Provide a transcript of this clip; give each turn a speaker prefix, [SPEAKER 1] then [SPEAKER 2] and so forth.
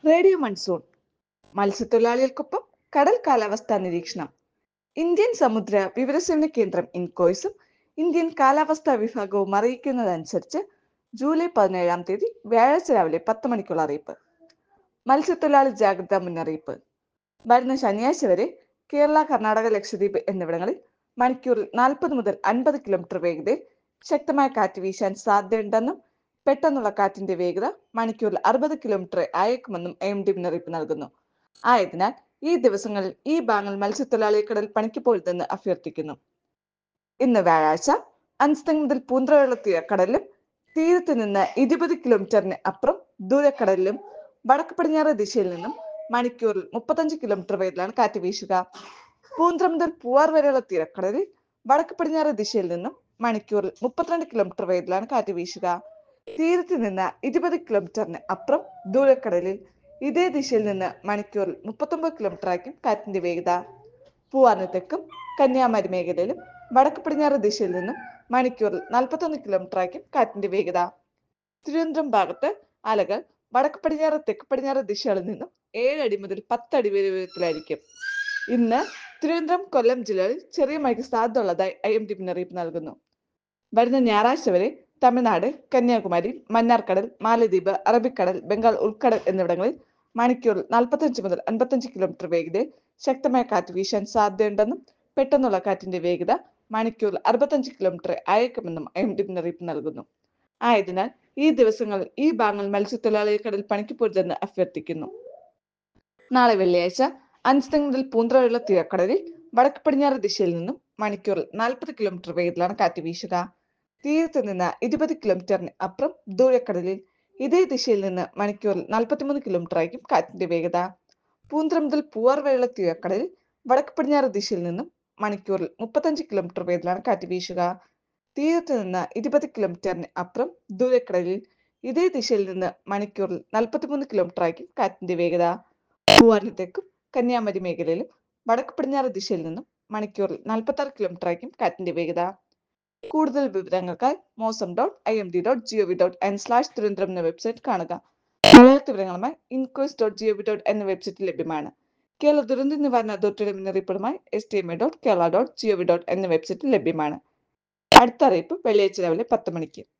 [SPEAKER 1] radio monsoon മത്സ്യത്തൊഴിലാളികൾക്കൊപ്പം കടൽ കാലാവസ്ഥാ നിരീക്ഷണം ഇന്ത്യൻ സമുദ്ര വിവരസേവന കേന്ദ്രം ഇൻകോയ്സും ഇന്ത്യൻ കാലാവസ്ഥാ വിഭാഗവും അറിയിക്കുന്നതനുസരിച്ച് ജൂലൈ പതിനേഴാം തീയതി വ്യാഴാഴ്ച രാവിലെ പത്ത് മണിക്കുള്ള അറിയിപ്പ് മത്സ്യത്തൊഴിലാളി ജാഗ്രതാ മുന്നറിയിപ്പ് വരുന്ന ശനിയാഴ്ച വരെ കേരള കർണാടക ലക്ഷദ്വീപ് എന്നിവിടങ്ങളിൽ മണിക്കൂറിൽ നാൽപ്പത് മുതൽ അൻപത് കിലോമീറ്റർ വേഗതയിൽ ശക്തമായ കാറ്റ് വീശാൻ സാധ്യതയുണ്ടെന്നും പെട്ടെന്നുള്ള കാറ്റിന്റെ വേഗത മണിക്കൂറിൽ അറുപത് കിലോമീറ്റർ അയക്കുമെന്നും എം ഡി മുന്നറിയിപ്പ് നൽകുന്നു ആയതിനാൽ ഈ ദിവസങ്ങളിൽ ഈ ഭാഗങ്ങൾ മത്സ്യത്തൊഴിലാളിയെ കടൽ പണിക്ക് പോരുതെന്ന് അഭ്യർത്ഥിക്കുന്നു ഇന്ന് വ്യാഴാഴ്ച അൻസ്തങ് മുതൽ പൂന്തറയുള്ള തീരക്കടലിലും തീരത്ത് നിന്ന് ഇരുപത് കിലോമീറ്ററിന് അപ്പുറം ദൂരക്കടലിലും വടക്ക് പടിഞ്ഞാറ് ദിശയിൽ നിന്നും മണിക്കൂറിൽ മുപ്പത്തഞ്ച് കിലോമീറ്റർ വേഗത്തിലാണ് കാറ്റ് വീശുക പൂന്തറ മുതൽ പൂവാർ വരെയുള്ള തീരക്കടലിൽ വടക്ക് പടിഞ്ഞാറ് ദിശയിൽ നിന്നും മണിക്കൂറിൽ മുപ്പത്തിരണ്ട് കിലോമീറ്റർ വേഗത്തിലാണ് കാറ്റ് വീശുക തീരത്ത് നിന്ന് ഇരുപത് കിലോമീറ്ററിന് അപ്പുറം ദൂരക്കടലിൽ ഇതേ ദിശയിൽ നിന്ന് മണിക്കൂറിൽ മുപ്പത്തൊമ്പത് കിലോമീറ്റർ ആയിരിക്കും കാറ്റിന്റെ വേഗത പൂവാറിന് തെക്കും കന്യാകുമാരി മേഖലയിലും വടക്ക് പടിഞ്ഞാറ് ദിശയിൽ നിന്നും മണിക്കൂറിൽ നാൽപ്പത്തൊന്ന് കിലോമീറ്റർ ആയിരിക്കും കാറ്റിന്റെ വേഗത തിരുവനന്തപുരം ഭാഗത്ത് അലകൾ വടക്ക് പടിഞ്ഞാറ് തെക്ക് പടിഞ്ഞാറ് ദിശകളിൽ നിന്നും ഏഴ് അടി മുതൽ പത്ത് അടി വരെ ഉയരത്തിലായിരിക്കും ഇന്ന് തിരുവനന്തപുരം കൊല്ലം ജില്ലകളിൽ ചെറിയ മഴയ്ക്ക് സാധ്യത ഉള്ളതായി ഐ എം ഡി മുന്നറിയിപ്പ് നൽകുന്നു വരുന്ന ഞായറാഴ്ച വരെ തമിഴ്നാട് കന്യാകുമാരി മന്നാർക്കടൽ മാലദ്വീപ് അറബിക്കടൽ ബംഗാൾ ഉൾക്കടൽ എന്നിവിടങ്ങളിൽ മണിക്കൂറിൽ നാൽപ്പത്തഞ്ച് മുതൽ അൻപത്തഞ്ച് കിലോമീറ്റർ വേഗതയിൽ ശക്തമായ കാറ്റ് വീശാൻ സാധ്യതയുണ്ടെന്നും പെട്ടെന്നുള്ള കാറ്റിന്റെ വേഗത മണിക്കൂറിൽ അറുപത്തഞ്ച് കിലോമീറ്റർ അയക്കുമെന്നും എം ഡി മുന്നറിയിപ്പ് നൽകുന്നു ആയതിനാൽ ഈ ദിവസങ്ങളിൽ ഈ ഭാഗങ്ങൾ മത്സ്യത്തൊഴിലാളികൾ കടൽ പണിക്ക് പോരുതെന്ന് അഭ്യർത്ഥിക്കുന്നു നാളെ വെള്ളിയാഴ്ച അൻസ്തങ് മുതൽ പൂന്തറയുള്ള തീരക്കടലിൽ വടക്ക് പടിഞ്ഞാറ് ദിശയിൽ നിന്നും മണിക്കൂറിൽ നാൽപ്പത് കിലോമീറ്റർ വേഗത്തിലാണ് കാറ്റ് വീശുക തീരത്ത് നിന്ന് ഇരുപത് കിലോമീറ്ററിന് അപ്പുറം ദൂരക്കടലിൽ ഇതേ ദിശയിൽ നിന്ന് മണിക്കൂറിൽ നാൽപ്പത്തിമൂന്ന് കിലോമീറ്റർ ആയിരിക്കും കാറ്റിന്റെ വേഗത പൂന്തറ മുതൽ പൂവാർ വരെയുള്ള തീരക്കടലിൽ വടക്ക് പടിഞ്ഞാറ് ദിശയിൽ നിന്നും മണിക്കൂറിൽ മുപ്പത്തഞ്ച് കിലോമീറ്റർ വേഗത്തിലാണ് കാറ്റ് വീശുക തീരത്ത് നിന്ന് ഇരുപത് കിലോമീറ്ററിന് അപ്പുറം ദൂരക്കടലിൽ ഇതേ ദിശയിൽ നിന്ന് മണിക്കൂറിൽ നാൽപ്പത്തിമൂന്ന് കിലോമീറ്റർ ആയിരിക്കും കാറ്റിന്റെ വേഗത പൂവാറിന് തെക്കും കന്യാകുമാരി മേഖലയിലും വടക്ക് പടിഞ്ഞാറ് ദിശയിൽ നിന്നും മണിക്കൂറിൽ നാൽപ്പത്തി ആറ് കിലോമീറ്റർ ആയിരിക്കും കാറ്റിന്റെ വേഗത കൂടുതൽ വിവരങ്ങൾക്കായി Mausam dot I M D dot G O V dot in slash Thiruvananthapuram എന്ന വെബ്സൈറ്റ് കാണുക മലയാള വിവരങ്ങളുമായി INCOIS dot G O V dot എന്ന വെബ്സൈറ്റിൽ ലഭ്യമാണ് കേരള ദുരന്ത നിവാരണ അതോറിറ്റിയുടെ മുന്നറിയിപ്പുമായി S T M A dot Kerala dot G O V dot എന്ന വെബ്സൈറ്റിൽ ലഭ്യമാണ് അടുത്ത അറിയിപ്പ് വെള്ളിയാഴ്ച രാവിലെ പത്ത് മണിക്ക്